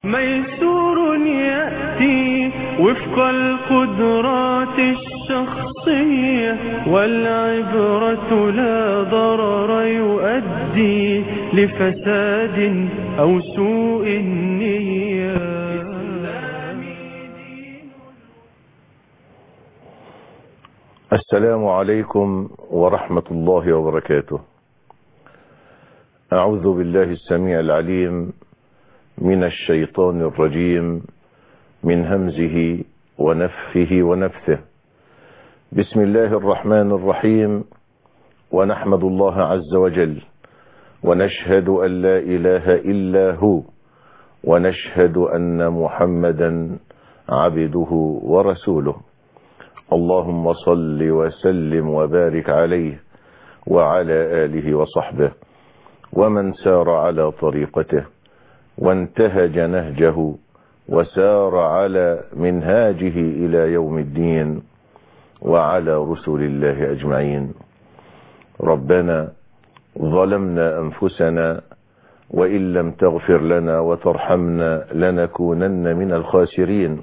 ميسور يأتي وفق القدرات الشخصية والعبرة لا ضرر يؤدي لفساد أو سوء النية السلام عليكم ورحمة الله وبركاته أعوذ بالله السميع العليم من الشيطان الرجيم من همزه ونفه ونفثه بسم الله الرحمن الرحيم ونحمد الله عز وجل ونشهد أن لا إله إلا هو ونشهد أن محمدا عبده ورسوله اللهم صل وسلم وبارك عليه وعلى آله وصحبه ومن سار على طريقته وانتهج نهجه وسار على منهاجه إلى يوم الدين وعلى رسل الله أجمعين ربنا ظلمنا أنفسنا وإن لم تغفر لنا وترحمنا لنكونن من الخاسرين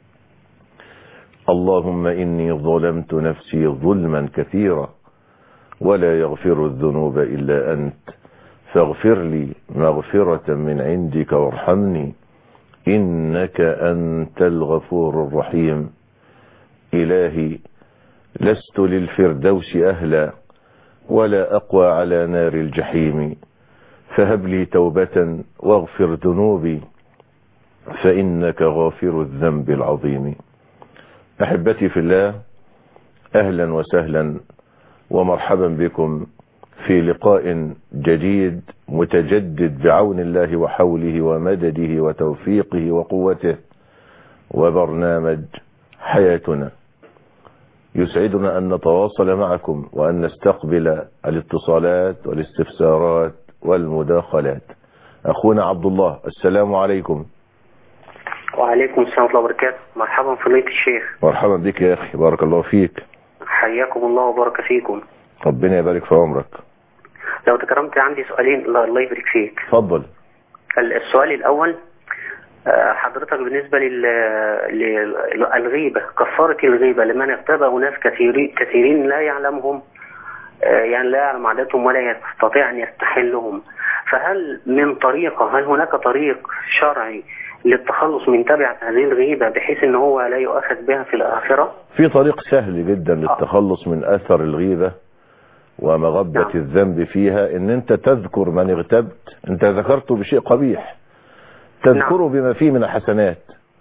اللهم إني ظلمت نفسي ظلما كثيرا ولا يغفر الذنوب إلا أنت فاغفر لي مغفرة من عندك وارحمني إنك أنت الغفور الرحيم إلهي لست للفردوس أهلا ولا أقوى على نار الجحيم فهب لي توبة واغفر ذنوبي فإنك غافر الذنب العظيم أحبتي في الله أهلا وسهلا ومرحبا بكم في لقاء جديد متجدد بعون الله وحوله ومدده وتوفيقه وقوته وبرنامج حياتنا يسعدنا أن نتواصل معكم وأن نستقبل الاتصالات والاستفسارات والمداخلات أخونا عبد الله السلام عليكم وعليكم السلام ورحمة الله وبركاته مرحبا فضيلة الشيخ مرحبا بك يا أخي بارك الله فيك حياكم الله وبارك فيكم ربنا يبارك في عمرك لو تكرمت عندي سؤالين الله الله يبارك فيك اتفضل السؤال الأول آه، حضرتك بالنسبة للغيبة كفارة الغيبة لمن اغتاب أناس كثيرين, كثيرين لا يعلمهم آه، يعني لا يعلم عادتهم ولا يستطيع أن يستحلهم فهل من طريقة هل هناك طريق شرعي للتخلص من تبعة هذه الغيبة بحيث ان هو لا يؤخذ بها في الآخرة في طريق سهل جدا للتخلص من أثر الغيبة ومغبة نعم. الذنب فيها ان انت تذكر من اغتبت انت ذكرته بشيء قبيح تذكره بما فيه من الحسنات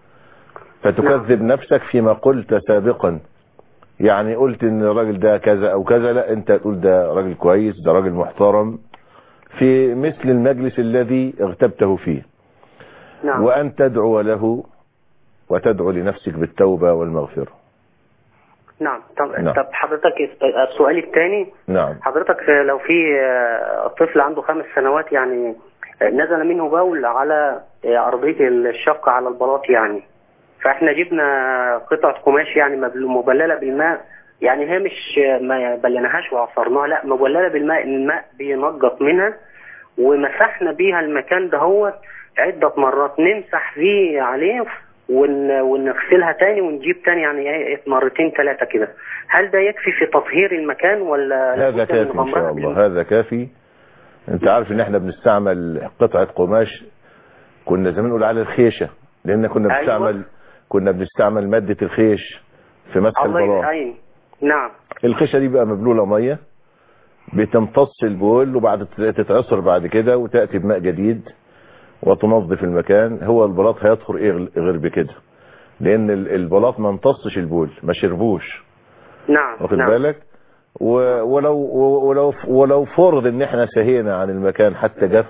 فتكذب نفسك فيما قلت سابقا يعني قلت ان الراجل ده كذا او كذا لا انت تقول ده راجل كويس ده راجل محترم في مثل المجلس الذي اغتبته فيه نعم وأن تدعو له وتدعو لنفسك بالتوبة والمغفرة نعم طب, نعم. طب حضرتك السؤال الثاني نعم حضرتك لو في آه، طفل عنده خمس سنوات يعني نزل منه بول على آه، أرضية الشقة على البلاط يعني فاحنا جبنا قطعة قماش يعني مبل- مبللة بالماء يعني هي مش ما بلناهاش وعصرناها لا مبللة بالماء الماء بينقط منها ومسحنا بيها المكان دهوت عدة مرات نمسح فيه عليه ون... ونغسلها تاني ونجيب تاني يعني ايه مرتين ثلاثة كده هل ده يكفي في تطهير المكان ولا هذا لابد كافي من ان شاء غمرها الله هذا كافي انت عارف ان احنا بنستعمل قطعة قماش كنا زمان نقول على الخيشة لان كنا أيوة. بنستعمل كنا بنستعمل مادة الخيش في مسح الله البلاط يعين نعم الخيشة دي بقى مبلولة مية بتمتص البول وبعد تتعصر بعد كده وتأتي بماء جديد وتنظف المكان هو البلاط هيطهر ايه غير بكده لان ال- البلاط ما امتصش البول ما شربوش نعم واخد نعم بالك و- ولو ولو ولو فرض ان احنا سهينا عن المكان حتى جف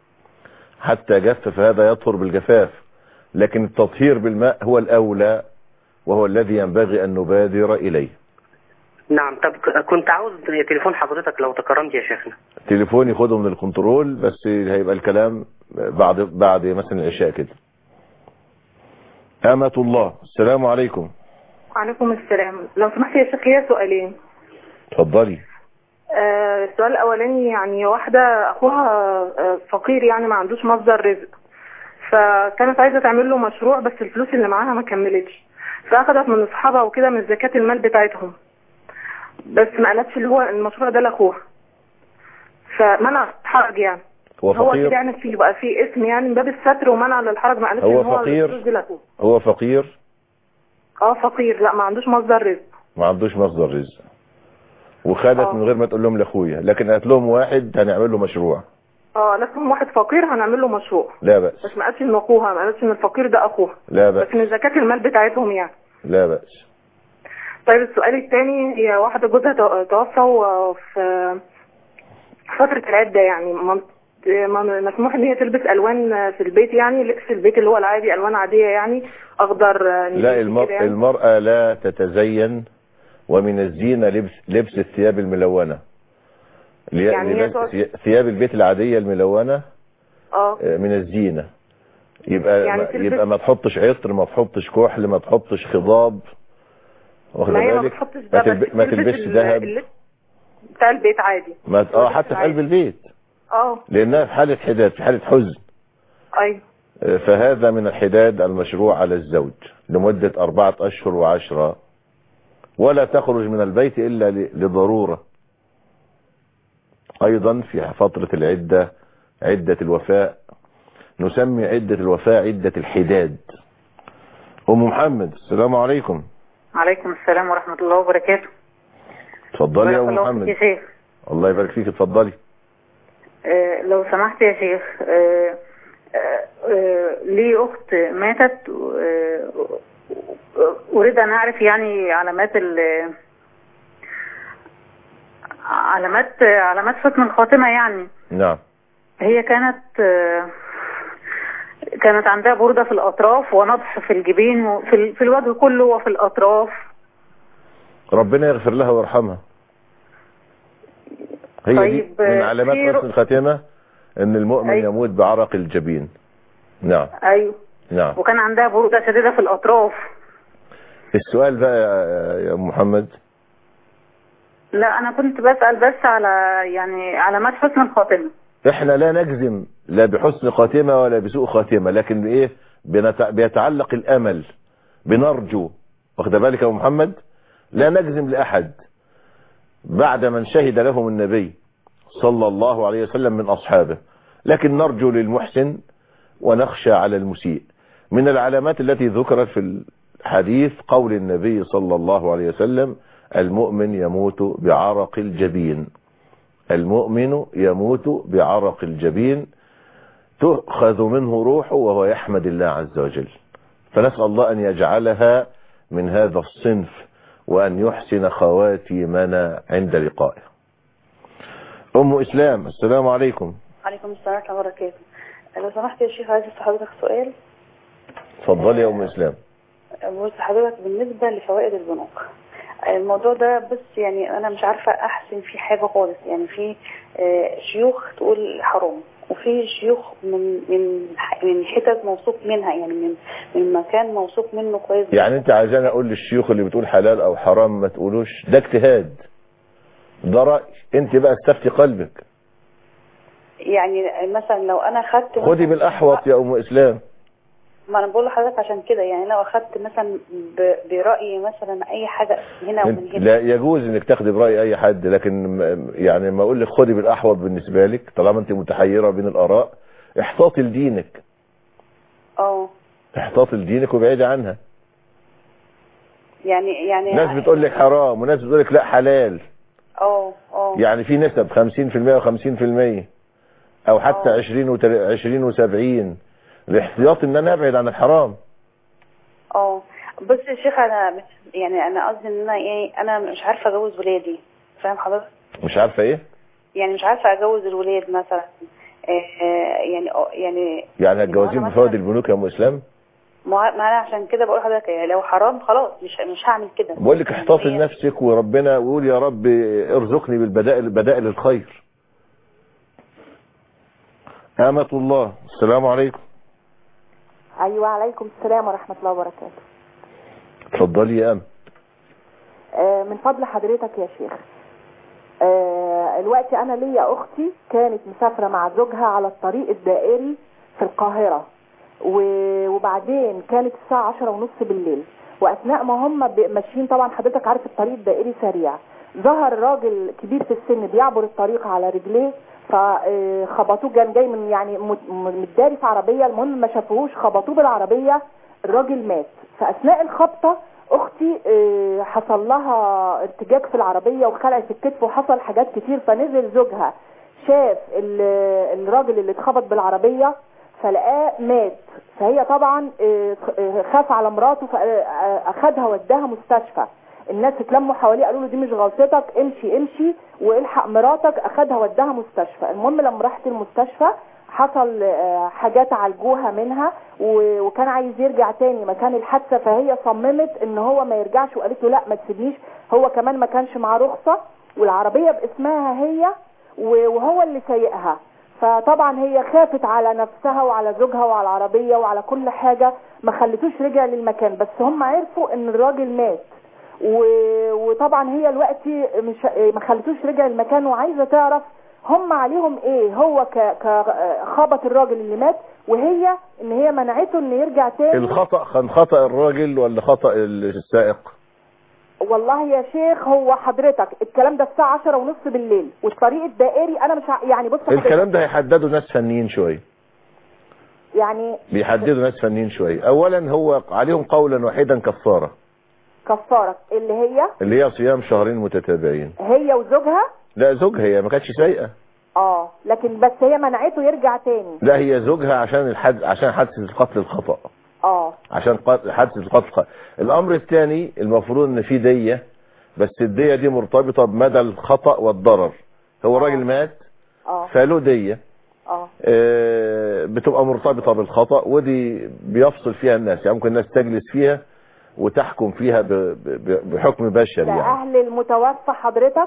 حتى جف فهذا يطهر بالجفاف لكن التطهير بالماء هو الاولى وهو الذي ينبغي ان نبادر اليه نعم طب ك- كنت عاوز تليفون حضرتك لو تكرمت يا شيخنا تليفوني خده من الكنترول بس هيبقى الكلام بعد بعد مثلا العشاء كده أمة الله السلام عليكم وعليكم السلام لو سمحت يا شيخ ليا سؤالين اتفضلي آه، السؤال الاولاني يعني واحده اخوها آه، فقير يعني ما عندوش مصدر رزق فكانت عايزه تعمل له مشروع بس الفلوس اللي معاها ما كملتش فاخدت من اصحابها وكده من زكاه المال بتاعتهم بس ما قالتش اللي هو المشروع ده لاخوها فمنع الحرج يعني هو هو كده فقير يعني في بقى في اسم يعني من باب الستر ومنع للحرج ما قالتش هو ان هو فقير؟ الفلوس دي لاخوها هو فقير اه فقير لا ما عندوش مصدر رزق ما عندوش مصدر رزق وخدت آه. من غير ما تقول لهم لاخويا لكن قالت لهم واحد هنعمل له مشروع اه لكن واحد فقير هنعمل له مشروع لا بأس بس ما قالتش ان اخوها ما قالتش ان الفقير ده اخوها لا بس بأس من زكاة المال بتاعتهم يعني لا بأس طيب السؤال الثاني هي واحدة جوزها تو- توفى وفي فترة العدة يعني مم- م- مسموح ان هي تلبس الوان في البيت يعني لبس البيت اللي هو العادي الوان عادية يعني اخضر نبيتي لا كده المر... يعني. المرأة لا تتزين ومن الزينة لبس لبس الثياب الملونة لي- يعني هي لبس تقعد- ثياب البيت العادية الملونة اه آه، من الزينة يبقى يعني ما تلبس- يبقى ما تحطش عطر ما تحطش كحل ما تحطش خضاب واخد ما هي ما بالك بتحطش ما, ده تلب... بس ما تلبس تلبسش ال- ذهب اللبس بتاع البيت عادي ما اه اللبس حتى في العادي. قلب البيت اه لانها في حالة حداد في حالة حزن ايوه آه، فهذا من الحداد المشروع على الزوج لمدة أربعة أشهر وعشرة ولا تخرج من البيت إلا ل- لضرورة أيضا في فترة العدة عدة الوفاء نسمي عدة الوفاء عدة الحداد أم محمد السلام عليكم عليكم السلام ورحمة الله وبركاته اتفضلي يا بارك أم الله فيك يا محمد شيخ الله يبارك فيك اتفضلي آه لو سمحت يا شيخ آه آه آه لي أخت ماتت آه أريد أن أعرف يعني علامات ال علامات علامات حسن الخاتمة يعني نعم هي كانت آه، كانت عندها بردة في الأطراف ونضح في الجبين وفي ال- في الوجه كله وفي الأطراف ربنا يغفر لها ويرحمها هي دي طيب، من علامات في حسن الخاتمة ان المؤمن أيوة. يموت بعرق الجبين نعم أيوه نعم وكان عندها بردة شديدة في الأطراف السؤال بقى يا- يا أم محمد لا أنا كنت بسأل بس على يعني علامات حسن الخاتمة احنا لا نجزم لا بحسن خاتمة ولا بسوء خاتمة لكن بايه بنت- بيتعلق الامل بنرجو واخد بالك يا أم محمد لا نجزم لاحد بعد من شهد لهم النبي صلى الله عليه وسلم من اصحابه لكن نرجو للمحسن ونخشى على المسيء من العلامات التي ذكرت في الحديث قول النبي صلى الله عليه وسلم المؤمن يموت بعرق الجبين المؤمن يموت بعرق الجبين تؤخذ منه روحه وهو يحمد الله عز وجل فنسأل الله أن يجعلها من هذا الصنف وأن يحسن خواتيمنا عند لقائه أم إسلام السلام عليكم عليكم السلام ورحمة الله وبركاته لو سمحت يا شيخ عايز أسأل حضرتك سؤال اتفضلي يا أم إسلام بص حضرتك بالنسبة لفوائد البنوك الموضوع ده بس يعني أنا مش عارفة أحسن فيه حاجة خالص يعني في آه، شيوخ تقول حرام وفي شيوخ من من من حتت موثوق منها يعني من من مكان موثوق منه كويس يعني انت عايزاني اقول للشيوخ اللي بتقول حلال او حرام ما تقولوش ده اجتهاد ده رأي انت بقى استفتي قلبك يعني مثلا لو أنا خدت خدي مثلاً- بالاحوط يا ام اسلام ما انا بقول لحضرتك عشان كده يعني لو اخدت مثلا ب- برأي مثلا اي حاجة هنا ومن انت- هنا لا يجوز انك تاخدي براي اي حد لكن م- يعني ما اقول لك خدي بالاحوط بالنسبه لك طالما انت متحيره بين الاراء احتاطي لدينك اه احتاطي لدينك وابعدي عنها يعني يعني ناس بتقول لك حرام وناس بتقول لك لا حلال اه اه يعني في نسب 50% و50% او حتى اه. 20 و 20 و70 الاحتياط ان انا ابعد عن الحرام اه بص يا شيخ انا بت- يعني انا قصدي ان انا ايه انا مش عارفه اجوز ولادي فاهم حضرتك مش عارفه ايه يعني مش عارفه اجوز الولاد مثلا آه، آه، يعني آه، يعني يعني هتجوزين أنا بفوائد مثلاً- البنوك يا ام اسلام ما ما انا عشان كده بقول لحضرتك يعني لو حرام خلاص مش مش هعمل كده بقول لك احتاطي هي- لنفسك وربنا وقول يا رب ارزقني بالبدائل بدائل الخير أمة الله السلام عليكم ايوه عليكم السلام ورحمه الله وبركاته اتفضلي يا أم آه، من فضل حضرتك يا شيخ آه، الوقت انا ليا اختي كانت مسافره مع زوجها على الطريق الدائري في القاهره و- وبعدين كانت الساعة عشرة ونص بالليل وأثناء ما هم ب- ماشيين طبعا حضرتك عارف الطريق الدائري سريع ظهر راجل كبير في السن بيعبر الطريق على رجليه فخبطوه كان جاي من يعني مت- م- متداري في عربية المهم ما شافوهوش خبطوه بالعربية الراجل مات فأثناء الخبطة اختي آه، حصل لها ارتجاج في العربيه وخلع في الكتف وحصل حاجات كتير فنزل زوجها شاف ال- الراجل اللي اتخبط بالعربيه فلقاه مات فهي طبعا آه، آه، خاف على مراته فاخدها وداها مستشفى الناس اتلموا حواليه قالوا له دي مش غلطتك امشي امشي والحق مراتك اخدها وداها مستشفى المهم لما راحت المستشفى حصل آه، حاجات عالجوها منها و- وكان عايز يرجع تاني مكان الحادثه فهي صممت ان هو ما يرجعش وقالت له لا ما تسيبنيش هو كمان ما كانش معاه رخصه والعربيه باسمها هي و- وهو اللي سايقها فطبعا هي خافت على نفسها وعلى زوجها وعلى العربيه وعلى كل حاجه ما خلتوش رجع للمكان بس هم عرفوا ان الراجل مات و- وطبعا هي دلوقتي مش ما خلتوش رجع المكان وعايزه تعرف هم عليهم ايه هو ك ك خبط الراجل اللي مات وهي ان هي منعته ان يرجع تاني الخطأ كان خطأ الراجل ولا خطأ السائق والله يا شيخ هو حضرتك الكلام ده الساعه 10 ونص بالليل والطريق الدائري انا مش ع- يعني بص حضرتك الكلام ده هيحددوا ناس فنيين شوية يعني بيحددوا ناس فنيين شوية اولا هو عليهم قولا واحدا كفارة كفاره اللي هي اللي هي صيام شهرين متتابعين هي وزوجها لا زوجها هي ما كانتش سايقة اه لكن بس هي منعته يرجع تاني لا هي زوجها عشان الحد عشان حادثة القتل الخطأ اه عشان قتل- حادثة القتل الخطأ الامر الثاني المفروض ان في دية بس الدية دي مرتبطة بمدى الخطأ والضرر هو الراجل مات اه فله دية اه آه، بتبقى مرتبطة بالخطأ ودي بيفصل فيها الناس يعني ممكن الناس تجلس فيها وتحكم فيها ب- ب- بحكم بشري ده يعني اهل المتوفى حضرتك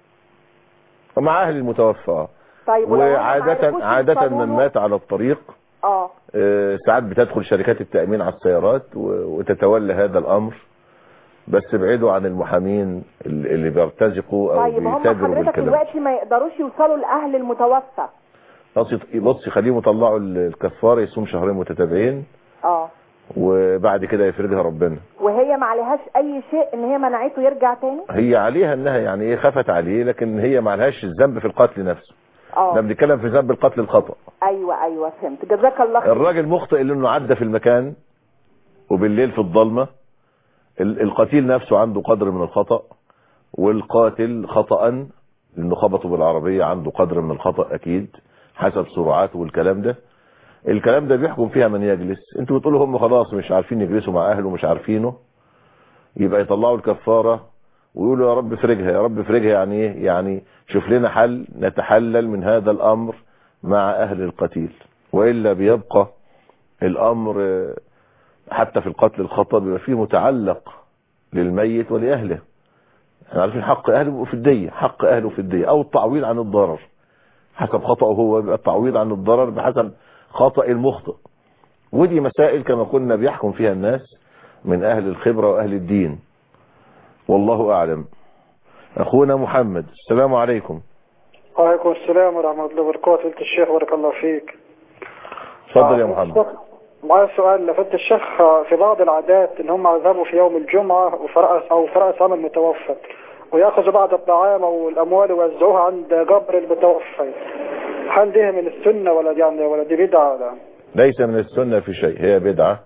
ومع اهل المتوفى آه. طيب ولو هم ما وعادة عرفوش عادة يوصلوا من له؟ مات على الطريق اه آه، ساعات بتدخل شركات التأمين على السيارات و- وتتولى هذا الأمر بس ابعدوا عن المحامين اللي اللي بيرتزقوا أو طيب هم بيتاجروا حضرتك بالكلام دلوقتي ما يقدروش يوصلوا لاهل المتوفى بصي بصي خليهم يطلعوا الكفارة يصوم شهرين متتابعين اه وبعد كده يفرجها ربنا وهي ما عليهاش اي شيء ان هي منعته يرجع تاني هي عليها انها يعني ايه خافت عليه لكن هي ما لهاش الذنب في القتل نفسه اه احنا بنتكلم في ذنب القتل الخطأ ايوه ايوه فهمت جزاك الله خير الراجل مخطئ لانه عدى في المكان وبالليل في الضلمة ال- القتيل نفسه عنده قدر من الخطأ والقاتل خطأ لانه خبطه بالعربية عنده قدر من الخطأ اكيد حسب سرعاته والكلام ده الكلام ده بيحكم فيها من يجلس انتوا بتقولوا هم خلاص مش عارفين يجلسوا مع اهله مش عارفينه يبقى يطلعوا الكفارة ويقولوا يا رب افرجها يا رب افرجها يعني ايه يعني شوف لنا حل نتحلل من هذا الامر مع اهل القتيل والا بيبقى الامر آه، حتى في القتل الخطأ بيبقى فيه متعلق للميت ولاهله احنا عارفين حق اهله بيبقوا في الدية حق اهله في الدية او التعويض عن الضرر حسب خطأه هو بيبقى التعويض عن الضرر بحسب خطأ المخطئ ودي مسائل كما قلنا بيحكم فيها الناس من اهل الخبرة واهل الدين والله اعلم اخونا محمد السلام عليكم وعليكم السلام ورحمة الله وبركاته قلت الشيخ بارك الله فيك اتفضل يا آه، محمد معايا سؤال لفت الشيخ آه، في بعض العادات ان هم يذهبوا في يوم الجمعة وفرأس او فرأس عام المتوفى ويأخذوا بعض الطعام او الاموال ويوزعوها عند قبر المتوفى هل دي من السنة ولا دي يعني ولا دي بدعة ولا ليس من السنة في شيء هي بدعة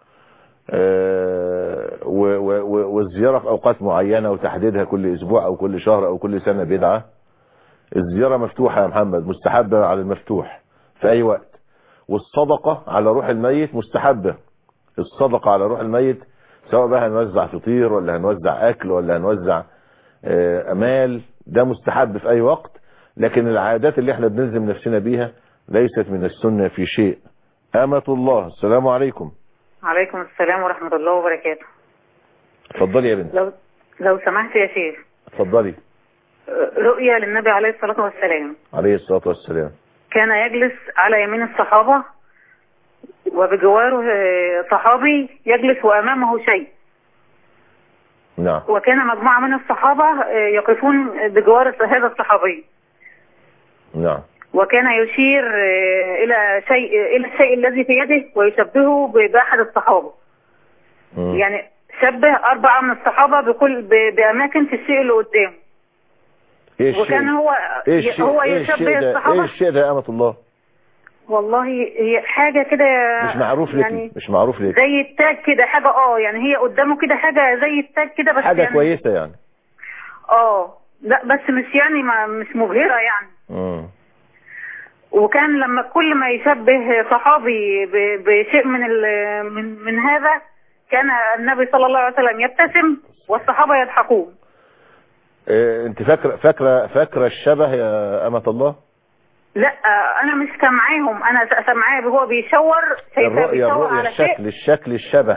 آه، و- و- و- والزيارة في أوقات معينة وتحديدها كل أسبوع أو كل شهر أو كل سنة بدعة الزيارة مفتوحة يا محمد مستحبة على المفتوح في أي وقت والصدقة على روح الميت مستحبة الصدقة على روح الميت سواء بقى هنوزع فطير ولا هنوزع أكل ولا هنوزع آه، أمال ده مستحب في أي وقت لكن العادات اللي احنا بنلزم نفسنا بيها ليست من السنة في شيء أمة الله السلام عليكم عليكم السلام ورحمة الله وبركاته اتفضلي يا بنت لو لو سمحت يا شيخ اتفضلي رؤيا للنبي عليه الصلاة والسلام عليه الصلاة والسلام كان يجلس على يمين الصحابة وبجواره آه، صحابي يجلس وأمامه شيء نعم وكان مجموعة من الصحابة آه، يقفون بجوار هذا الصحابي نعم وكان يشير آه، إلى شيء إلى الشيء الذي في يده ويشبهه ب- بأحد الصحابة مم. يعني شبه أربعة من الصحابة بكل ب- بأماكن في الشيء اللي قدامه ايه الشيء وكان هو ايه الشيء هو ايه يشبه الشيء ده ايه الصحابة الشيء ده يا امة الله والله هي حاجة كده مش معروف لك يعني مش معروف لك زي التاج كده حاجة اه يعني هي قدامه كده حاجة زي التاج كده بس حاجة يعني كويسة يعني اه لا بس مش يعني ما مش مبهرة يعني مم. وكان لما كل ما يشبه صحابي ب- بشيء من ال- من من هذا كان النبي صلى الله عليه وسلم يبتسم والصحابة يضحكون إيه انت فاكرة فاكرة فاكرة الشبه يا امة الله لا انا مش سامعاهم انا سامعاه هو بيشاور شايفاه الرؤية بيشاور الرؤية على شيء الشكل الشكل الشبه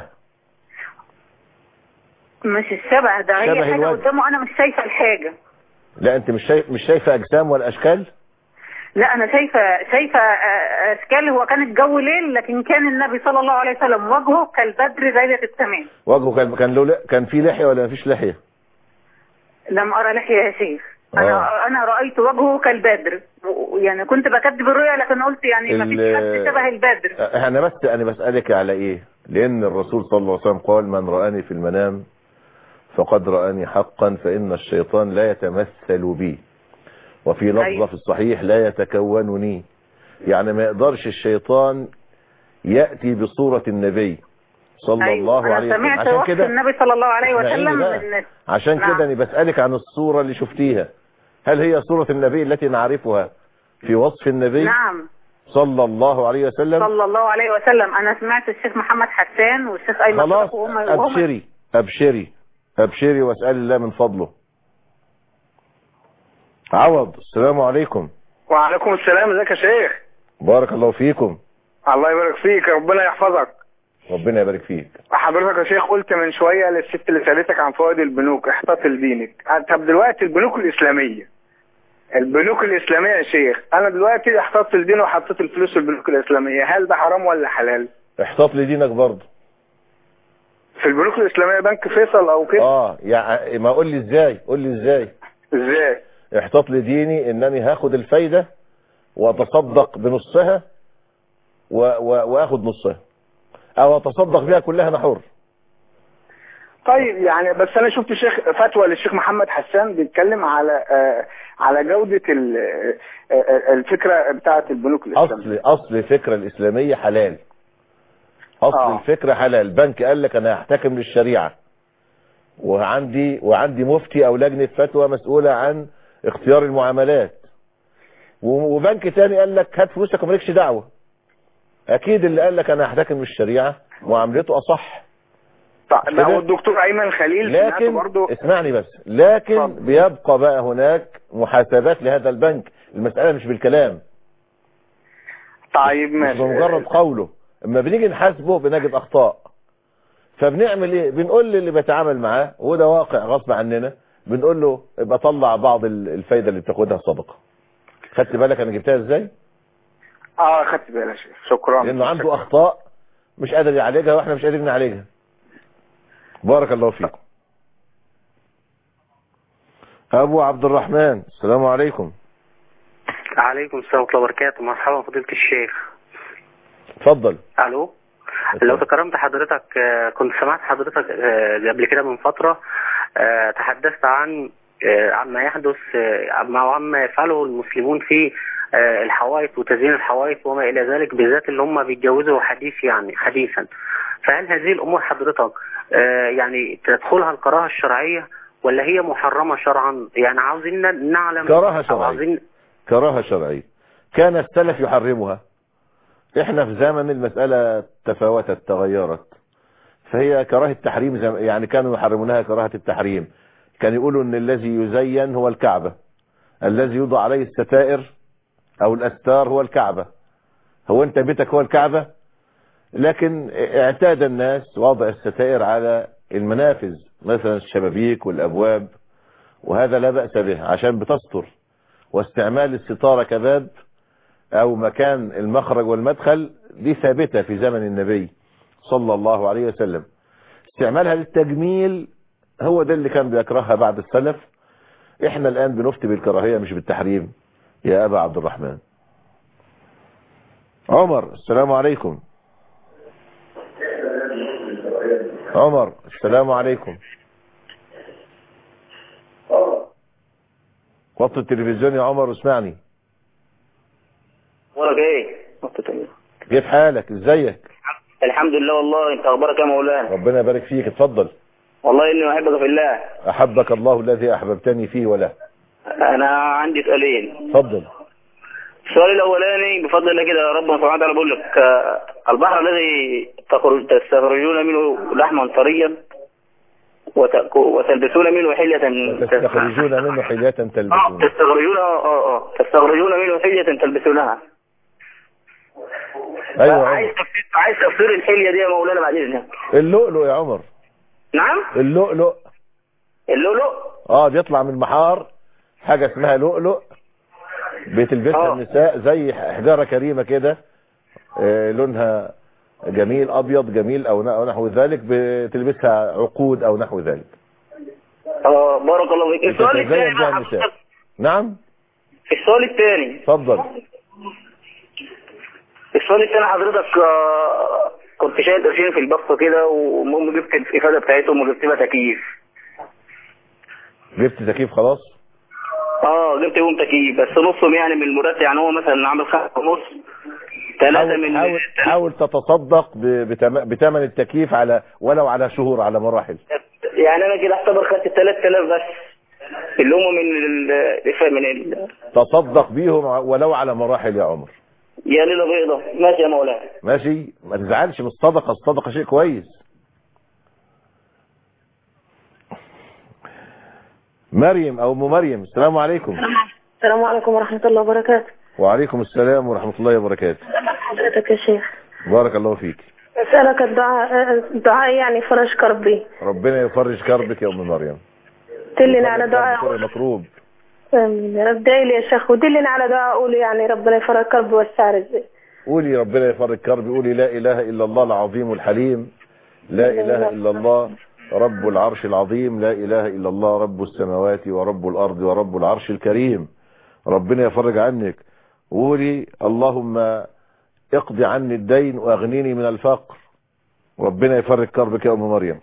مش الشبه ده هي شبه حاجة الوجه. قدامه انا مش شايفة الحاجة لا انت مش شايف مش شايفة اجسام ولا اشكال لا انا شايفه شايفه آه، اشكال هو كان الجو ليل لكن كان النبي صلى الله عليه وسلم وجهه كالبدر ليله التمام وجهه كان كان له كان في لحية ولا مفيش لحية لم ارى لحيه يا شيخ آه. انا انا رايت وجهه كالبدر و- يعني كنت بكذب الرؤيا لكن قلت يعني ما فيش ال- حد شبه البدر انا بس انا بسألك على ايه لان الرسول صلى الله عليه وسلم قال من رآني في المنام فقد رآني حقا فإن الشيطان لا يتمثل بي وفي لفظة أيوة. في الصحيح لا يتكونني يعني ما يقدرش الشيطان يأتي بصورة النبي صلى الله انا عليه وسلم سمعت عشان وصف كده النبي صلى الله عليه اسمعيني وسلم بقى. من عشان نعم. كده انا بسألك عن الصورة اللي شفتيها هل هي صورة النبي التي نعرفها في وصف النبي نعم صلى الله عليه وسلم صلى الله عليه وسلم انا سمعت الشيخ محمد حسان والشيخ ايمن خلاص صدق وهم وهم ابشري ابشري ابشري واسال الله من فضله عوض السلام عليكم وعليكم السلام ازيك يا شيخ بارك الله فيكم الله يبارك فيك ربنا يحفظك ربنا يبارك فيك حضرتك يا شيخ قلت من شويه للست اللي سالتك عن فوائد البنوك احتاط لدينك طب دلوقتي البنوك الاسلاميه البنوك الاسلاميه يا شيخ انا دلوقتي احتطت لدين وحطيت الفلوس في البنوك الاسلاميه هل ده حرام ولا حلال احتاط لدينك برضه في البنوك الاسلاميه بنك فيصل او كده اه يعني ما قول لي ازاي قول لي ازاي ازاي احتاط لديني انني هاخد الفايدة واتصدق بنصها و... و... واخد نصها او اتصدق بيها كلها انا حر طيب يعني بس انا شفت شيخ فتوى للشيخ محمد حسان بيتكلم على آه على جوده ال- آه، آه، الفكره بتاعه البنوك الاسلاميه اصل اصل الفكرة الاسلامية حلال اصل آه. الفكرة حلال بنك قال لك انا هحتكم للشريعة وعندي وعندي مفتي او لجنة فتوى مسؤولة عن اختيار المعاملات و- وبنك تاني قال لك هات فلوسك ومالكش دعوة اكيد اللي قال لك انا هحتكم للشريعة معاملته اصح طيب كده؟ هو الدكتور ايمن خليل سمعته لكن برضو اسمعني بس لكن اتفضل. بيبقى بقى هناك محاسبات لهذا البنك المسألة مش بالكلام طيب مش ماشي بمجرد قوله اما بنيجي نحاسبه بنجد اخطاء فبنعمل ايه بنقول للي بيتعامل معاه وده واقع غصب عننا بنقول له ابقى طلع بعض ال- الفايدة اللي بتاخدها صدقة خدت بالك انا جبتها ازاي اه خدت بالي يا شيخ شكرا لانه عنده اخطاء مش قادر يعالجها واحنا مش قادرين نعالجها بارك الله فيكم ابو عبد الرحمن السلام عليكم عليكم السلام ورحمة الله وبركاته مرحبا فضيلة الشيخ اتفضل الو لو تكرمت حضرتك آه، كنت سمعت حضرتك آه، قبل كده من فترة آه، تحدثت عن آه، عما يحدث آه، عما عما يفعله المسلمون في آه، الحوائط وتزيين الحوائط وما إلى ذلك بالذات اللي هم بيتجوزوا حديث يعني حديثا فهل هذه الأمور حضرتك آه، يعني تدخلها الكراهة الشرعية ولا هي محرمة شرعا يعني عاوزين نعلم كراهة أو شرعية. عاوزين كراهة شرعية كان السلف يحرمها احنا في زمن المسألة تفاوتت تغيرت فهي كراهة تحريم زم... يعني كانوا يحرمونها كراهة التحريم كان يقولوا ان الذي يزين هو الكعبة الذي يوضع عليه الستائر او الاستار هو الكعبة هو انت بيتك هو الكعبة لكن اعتاد الناس وضع الستائر على المنافذ مثلا الشبابيك والابواب وهذا لا بأس به عشان بتستر واستعمال الستارة كباب او مكان المخرج والمدخل دي ثابتة في زمن النبي صلى الله عليه وسلم استعمالها للتجميل هو ده اللي كان بيكرهها بعد السلف احنا الان بنفتي بالكراهية مش بالتحريم يا ابا عبد الرحمن عمر السلام عليكم عمر السلام عليكم وطي التلفزيون يا عمر واسمعني اخبارك ايه كيف حالك ازيك الحمد لله والله انت اخبارك يا مولانا ربنا يبارك فيك اتفضل والله اني احبك في الله احبك الله الذي احببتني فيه وله انا عندي سؤالين اتفضل السؤال الاولاني بفضل الله كده ربنا سبحانه وتعالى بيقول لك آه، البحر الذي تخرج- تستخرجون منه لحما طريا وتأكو- وتلبسون منه حلية تستخرجون منه حلية تلبسون تستخرجون اه اه تستخرجون منه حلية تلبسونها ايوه عايز عمر. تفسير عايز تفسير الحلية دي يا مولانا بعد اذنك اللؤلؤ يا عمر نعم اللؤلؤ اللؤلؤ اه بيطلع من المحار حاجة اسمها لؤلؤ بتلبسها آه. النساء زي حجارة كريمة كده آه، لونها جميل ابيض جميل او ن- أو نحو ذلك بتلبسها عقود او نحو ذلك اه بارك الله فيك السؤال بتتزين الثاني بها بقى النساء حضرتك نعم السؤال الثاني اتفضل السؤال الثاني حضرتك آه، كنت شايل قرشين في البسطة كده والمهم جبت الإفادة بتاعتهم وجبت لها تكييف جبت تكييف خلاص اه جبت لهم تكييف بس نصهم يعني من المرتب يعني هو مثلا عامل خمسة ونص ثلاثة حاول, من حاول, حاول تتصدق ب- بتم- بثمن التكييف على ولو على شهور على مراحل يعني انا كده اعتبر خدت 3000 بس اللي هم من ال من ال تصدق بيهم ولو على مراحل يا عمر يا ليلة بيضة ماشي يا مولانا ماشي ما تزعلش من الصدقة الصدقة شيء كويس مريم او ام مريم السلام عليكم السلام عليكم ورحمة الله وبركاته وعليكم السلام ورحمة الله وبركاته حضرتك يا شيخ بارك الله فيك أسألك الدعاء الدعاء يعني فرج كربي ربنا يفرج كربك يا ام مريم دلنا على دعاء بكل مطلوب آمين يا رب دعي لي يا شيخ ودلنا على دعاء أقول يعني ربنا يفرج كربي ويوسع رزقي قولي ربنا يفرج كربي قولي لا اله الا الله العظيم الحليم لا اله الا الله رب العرش العظيم لا اله الا الله رب السماوات ورب الارض ورب العرش الكريم ربنا يفرج عنك قولي اللهم اقضي عني الدين واغنيني من الفقر ربنا يفرج كربك يا ام مريم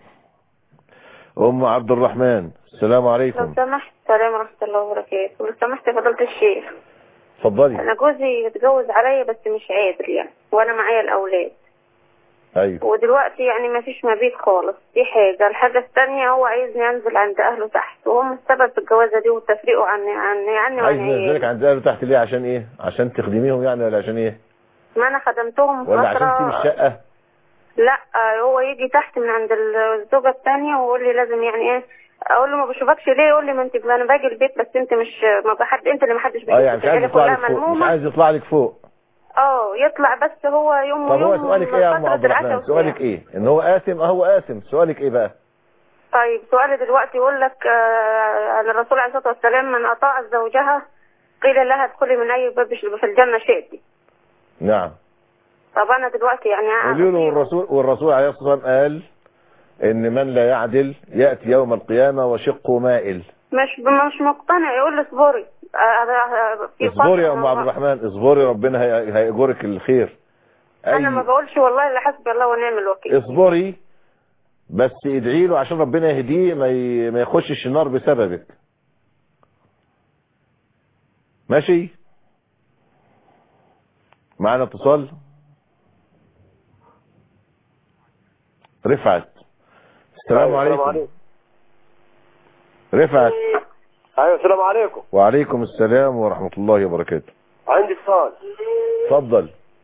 ام عبد الرحمن السلام لو عليكم سمحت السلام ورحمة الله وبركاته لو سمحت يا فضيلة الشيخ اتفضلي أنا جوزي اتجوز عليا بس مش قادر يعني وأنا معايا الأولاد ايوه ودلوقتي يعني ما فيش مبيت خالص دي حاجة الحاجة الثانية هو عايزني أنزل عند أهله تحت وهم السبب في الجوازة دي وتفريقه عني عني عني عايز وعن ننزلك عيالي عند اهله تحت ليه عشان ايه عشان تخدميهم يعني ولا عشان ايه ما أنا خدمتهم ولا عشان تسيب فترة الشقة لا هو يجي تحت من عند الزوجة الثانية ويقول لي لازم يعني ايه اقول له ما بشوفكش ليه يقول لي ما انت انا باجي البيت بس انت مش ما بحد انت اللي ما حدش اه يعني مش عايز العيلة يطلع كلها لك فوق مش ملمومة عايز يطلع لك فوق اه يطلع بس هو يوم طب هو ويوم سؤالك من ايه يا ام فترة عبد العشاء الرحمن والساعة. سؤالك ايه ان هو آثم اه هو آثم سؤالك ايه بقى طيب سؤالي دلوقتي يقول لك آه عن الرسول عليه الصلاة والسلام من أطاع زوجها قيل لها ادخلي من أي باب في الجنة شئتي نعم طب أنا دلوقتي يعني قولوا له والرسول والرسول عليه الصلاة والسلام قال ان من لا يعدل يأتي يوم القيامة وشقه مائل مش مش مقتنع يقول لي اصبري آه، آه، في اصبري يا ام فترة عبد الرحمن اصبري ربنا هي- هيأجرك الخير أنا ما اي بقولش والله إلا حسبي الله ونعم الوكيل اصبري بس ادعي له عشان ربنا يهديه ما ي- ما يخشش النار بسببك ماشي معنا اتصال رفعت السلام عليكم رفعت ايوه السلام عليكم وعليكم السلام ورحمة الله وبركاته عندي سؤال اتفضل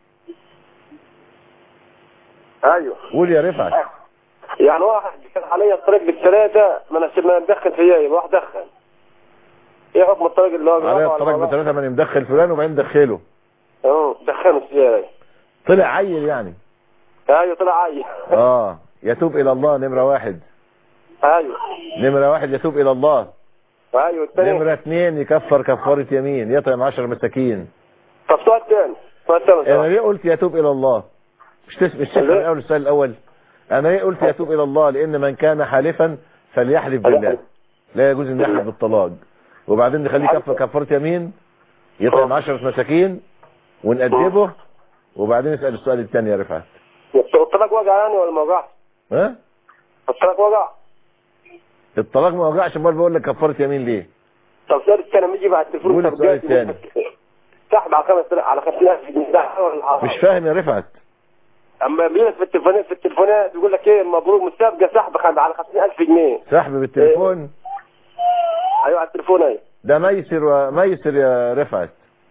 ايوه قول يا رفعت يعني واحد كان علي الطريق بالثلاثه ما انا ما ندخن فيها يبقى واحد دخن ايه حكم الطريق اللي هو عليها بيقطع الطلاق على بثلاثة من مدخل فلان وبعدين دخله اه دخنوا ازاي طلع عيل يعني ايوه طلع عيل اه يتوب الى الله نمرة واحد ايوه نمرة واحد يتوب الى الله ايوه الثاني نمرة اثنين يكفر كفارة يمين يطعم عشر مساكين طب سؤال ثاني سؤال ثاني انا ليه قلت يتوب الى الله مش تس... مش تسمع من اول السؤال الاول انا ليه قلت يتوب الى الله لان من كان حالفا فليحلف بالله لا يجوز ان يحلف بالطلاق وبعدين نخليه كفر كفارة يمين يطعم عشرة مساكين ونأدبه وبعدين اسال السؤال الثاني يا رفعت الطلاق وقع يعني ولا ما وقعش؟ ها الطلاق وقع الطلاق ما وقعش امال بقول لك كفاره يمين ليه طب السؤال الثاني لما يجي بعد التليفون قول السؤال ترجعت الثاني سحب على خمس على 5000 جنيه ده حرام ولا حرام؟ مش فاهم يا رفعت اما بيجي لك في التليفونات في التليفونات بيقول لك ايه مبروك مسابقه سحب خد على 50000 جنيه سحب بالتليفون ايوه على التليفون ايوه ده ميسر وميسر يا رفعت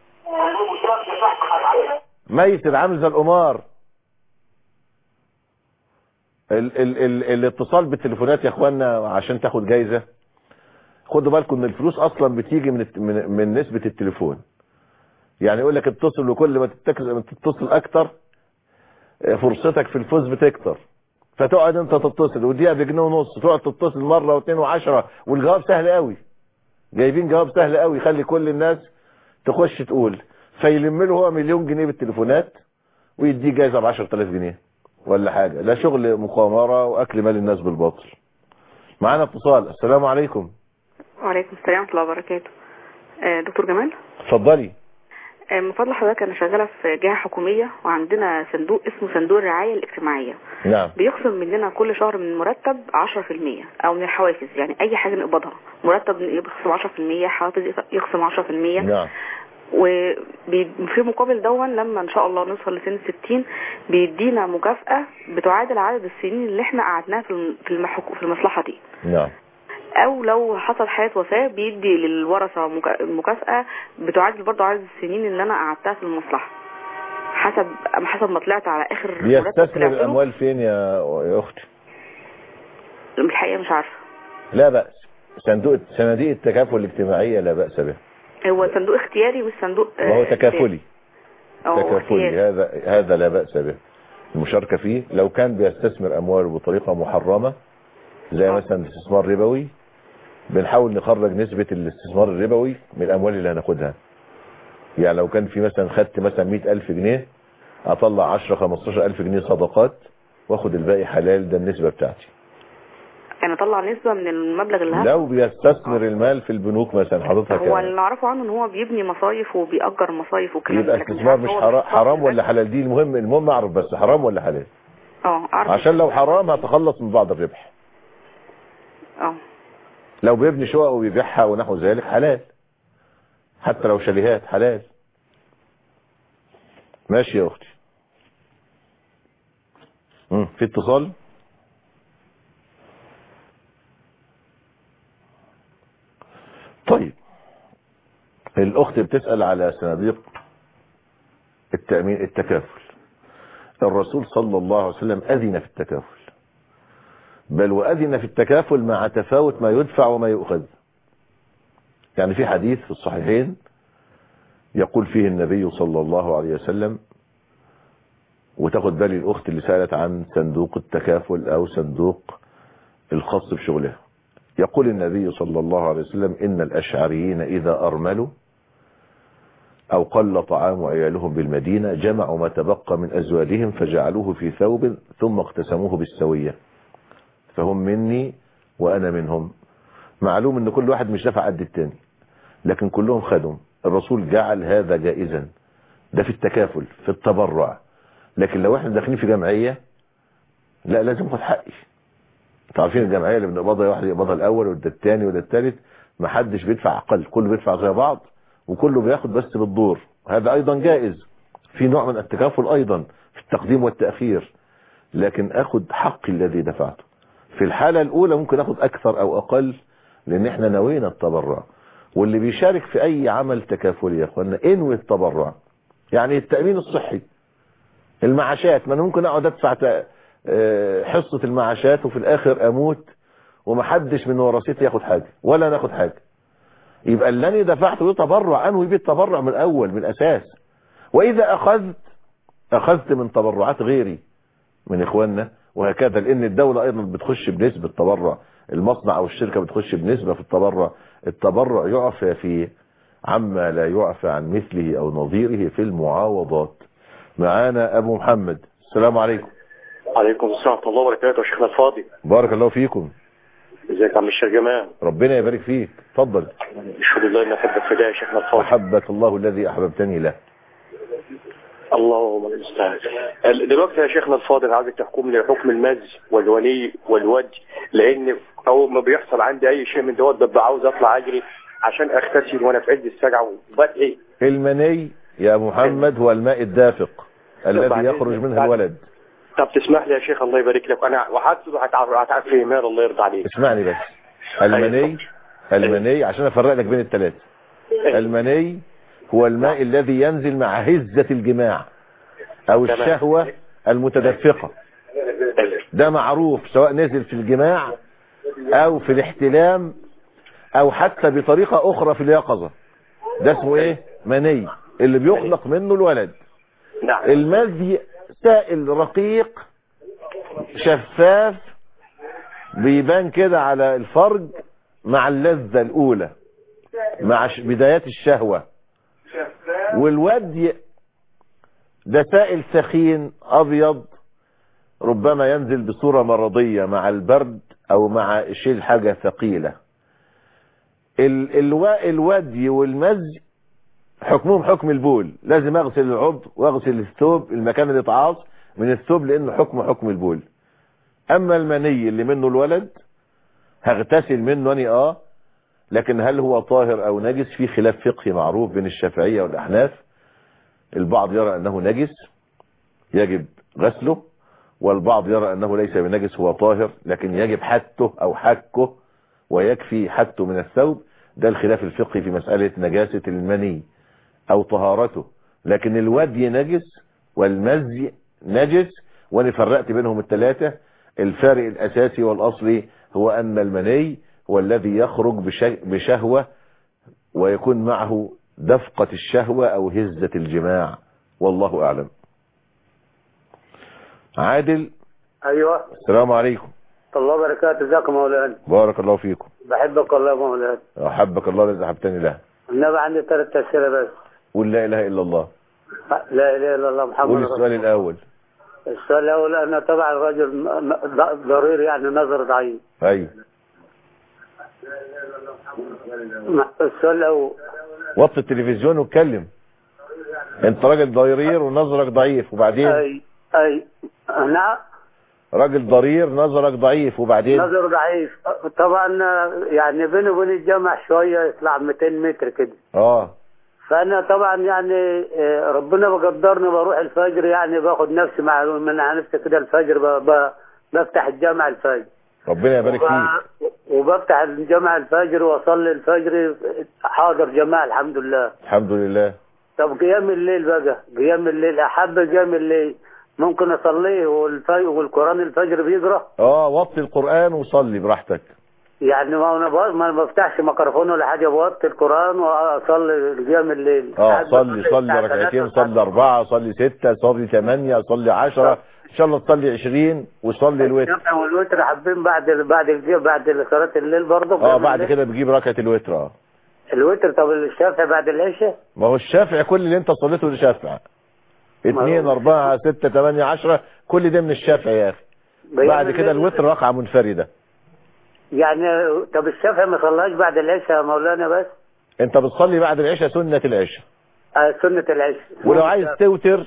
ميسر عامل زي القمار ال ال ال الاتصال بالتليفونات يا اخوانا عشان تاخد جايزة خدوا بالكم ان الفلوس اصلا بتيجي من الت- من, من نسبة التليفون يعني يقول لك اتصل وكل ما تتك- ما تتصل اكتر اه، فرصتك في الفوز بتكتر فتقعد انت تتصل ودقيقه بجنيه ونص تقعد تتصل مره واثنين وعشرة والجواب سهل قوي جايبين جواب سهل قوي يخلي كل الناس تخش تقول فيلم له هو مليون جنيه بالتليفونات ويديه جايزه ب 10000 جنيه ولا حاجه لا شغل مقامره واكل مال الناس بالباطل معانا اتصال السلام عليكم وعليكم السلام ورحمة الله وبركاته آه، دكتور جمال اتفضلي آه، من فضل حضرتك أنا شغالة في جهة حكومية وعندنا صندوق اسمه صندوق الرعاية الاجتماعية نعم بيخصم مننا كل شهر من المرتب 10% أو من الحوافز يعني أي حاجة نقبضها مرتب يخصم 10% حوافز يخصم 10% نعم وفي مقابل دون لما ان شاء الله نوصل لسن الستين بيدينا مكافأة بتعادل عدد السنين اللي احنا قعدناها في الم- في المحك- في المصلحة دي نعم او لو حصل حالة وفاة بيدي للورثة مكا- مكافأة بتعادل برضو عدد السنين اللي انا قعدتها في المصلحة حسب حسب ما طلعت على اخر مرتب بيستثمر طلعت له. الاموال فين يا يا اختي الحقيقة مش عارفة لا بأس صندوق صناديق التكافل الاجتماعية لا بأس به هو صندوق اختياري مش صندوق آه، وهو تكافلي أو تكافلي اختياري. هذا هذا لا بأس به المشاركة فيه لو كان بيستثمر أمواله بطريقة محرمة زي مثلا الاستثمار ربوي بنحاول نخرج نسبة الاستثمار الربوي من الأموال اللي هناخدها يعني لو كان في مثلا خدت مثلا 100000 جنيه أطلع 10 15000 جنيه صدقات واخد الباقي حلال ده النسبة بتاعتي يعني اطلع نسبة من المبلغ اللي هاخده لو بيستثمر المال في البنوك مثلا حضرتك هو يعني اللي نعرفه عنه ان هو بيبني مصايف وبيأجر مصايف وكلام يبقى ده، لكن استثمار عارفة مش هو حرام, بيستثمر حرام في ولا حلال دي المهم المهم اعرف بس حرام ولا حلال اه اعرف عشان لو حرام هتخلص من بعض الربح اه لو بيبني شقق وبيبيعها ونحو ذلك حلال حتى لو شاليهات حلال ماشي يا اختي مم، في اتصال طيب الاخت بتسأل على صناديق التأمين التكافل الرسول صلى الله عليه وسلم أذن في التكافل بل وأذن في التكافل مع تفاوت ما يدفع وما يؤخذ يعني في حديث في الصحيحين يقول فيه النبي صلى الله عليه وسلم وتاخد بالي الأخت اللي سألت عن صندوق التكافل أو صندوق الخاص بشغلها يقول النبي صلى الله عليه وسلم إن الأشعريين إذا أرملوا أو قل طعام عيالهم بالمدينة جمعوا ما تبقى من أزواجهم فجعلوه في ثوب ثم اقتسموه بالسوية فهم مني وأنا منهم معلوم ان كل واحد مش دفع قد التاني لكن كلهم خدهم الرسول جعل هذا جائزا ده في التكافل في التبرع لكن لو احنا داخلين في جمعية لا لازم اخد حقي انتوا عارفين الجمعية اللي بنقبضها واحد يقبضها الاول وده الثاني وده الثالث ما حدش بيدفع اقل كله بيدفع زي بعض وكله بياخد بس بالدور هذا ايضا جائز في نوع من التكافل ايضا في التقديم والتأخير لكن اخد حقي الذي دفعته في الحالة الاولى ممكن اخد اكثر او اقل لان احنا نوينا التبرع واللي بيشارك في اي عمل تكافلي يا اخوانا انوي التبرع يعني التأمين الصحي المعاشات ما انا ممكن اقعد ادفع ت- آه، حصة المعاشات وفي الاخر اموت ومحدش من ورثتي ياخد حاجة ولا ناخد حاجة يبقى اللي انا دفعته ده تبرع انوي بيه التبرع من الاول من الاساس واذا اخذت اخذت من تبرعات غيري من اخواننا وهكذا لان الدولة ايضا بتخش بنسبة تبرع المصنع او الشركة بتخش بنسبة في التبرع التبرع يعفى فيه عما لا يعفى عن مثله او نظيره في المعاوضات معانا ابو محمد السلام عليكم عليكم السلام ورحمة الله وبركاته يا شيخنا الفاضي بارك الله فيكم ازيك يا عم الشيخ جمال ربنا يبارك فيك اتفضل اشهد الله اني احبك في الله يا شيخنا الفاضي احبك الله الذي احببتني له اللهم المستعان ال- دلوقتي يا شيخنا الفاضل عايزك تحكم لي حكم المزج والولي والوجه لان اول ما بيحصل عندي اي شيء من دوت ببقى عاوز اطلع اجري عشان اغتسل وانا في عز السجع وبدعي المني يا محمد هو الماء الدافق الذي بعدين- يخرج منه بعد- الولد طب تسمح لي يا شيخ الله يبارك لك انا وحدت هتعرف هتعرف في مال الله يرضى عليك اسمعني بس المني المني عشان افرق لك بين الثلاثه المني هو الماء الذي ينزل مع هزة الجماع او تمام. الشهوة المتدفقة ده معروف سواء نزل في الجماع او في الاحتلام او حتى بطريقة اخرى في اليقظة ده اسمه ايه مني اللي بيخلق منه الولد نعم المذي سائل رقيق شفاف بيبان كده على الفرج مع اللذة الاولى مع ش- بدايات الشهوة والودي ده سائل سخين ابيض ربما ينزل بصورة مرضية مع البرد او مع شيل حاجة ثقيلة ال الو الودي والمزج حكمهم حكم البول لازم اغسل العضو واغسل الثوب المكان اللي اتعاص من الثوب لانه حكمه حكم البول اما المني اللي منه الولد هغتسل منه اني اه لكن هل هو طاهر او نجس في خلاف فقهي معروف بين الشافعية والاحناف البعض يرى انه نجس يجب غسله والبعض يرى انه ليس بنجس هو طاهر لكن يجب حته او حكه ويكفي حته من الثوب ده الخلاف الفقهي في مسألة نجاسة المني او طهارته لكن الودي نجس والمزي نجس وانا فرقت بينهم الثلاثة الفارق الاساسي والاصلي هو ان المني هو الذي يخرج بش- بشهوة ويكون معه دفقة الشهوة او هزة الجماع والله اعلم عادل ايوه السلام عليكم الله وبركاته ازيك يا مولانا بارك الله فيكم بحبك والله يا مولانا احبك الله الذي احبتني له النبي عندي ثلاث اسئله بس قول لا اله الا الله لا اله الا الله محمد قول رسول السؤال الاول السؤال الاول انا طبعا الرجل م- م- ض- ضرير يعني نظر ضعيف ايوه م- السؤال الاول وطي التلفزيون واتكلم انت راجل ضرير ونظرك ضعيف وبعدين اي اي نعم راجل ضرير نظرك ضعيف وبعدين نظر ضعيف طبعا يعني بيني وبين الجامع شويه يطلع 200 متر كده اه فانا طبعا يعني آه، ربنا بقدرني بروح الفجر يعني باخد نفسي مع من على نفسي كده الفجر ب- ب- بفتح الجامع الفجر ربنا يبارك فيك وبفتح الجامع الفجر واصلي الفجر حاضر جماعه الحمد لله الحمد لله طب قيام الليل بقى قيام الليل احب قيام الليل ممكن اصليه والفجر والقران الفجر بيقرا اه وطي القرآن وصلي براحتك يعني ما انا ب- ما بفتحش ميكروفون ولا حاجه بوطي القران واصلي قيام الليل اه أحب صلي صلي الساعة ركعتين ثلاثة صلي اربعة صلي ستة صلي ثمانية صلي عشرة ان شاء الله تصلي عشرين وصلي الوتر الجمع والوتر حابين بعد بعد الج- بعد صلاة الليل برضه اه بعد كده بتجيب ركعة الوتر اه الوتر طب الشافعي بعد العشاء ما هو الشافعي كل اللي انت صليته ده شافعي اتنين اربعة ستة تمانية عشرة كل ده من الشافعي يا اخي بيعمل بعد كده الليل- الوتر ركعة منفردة يعني طب الشافعي ما صلاش بعد العشاء يا مولانا بس انت بتصلي بعد العشاء سنة العشاء آه سنة العشاء ولو عايز توتر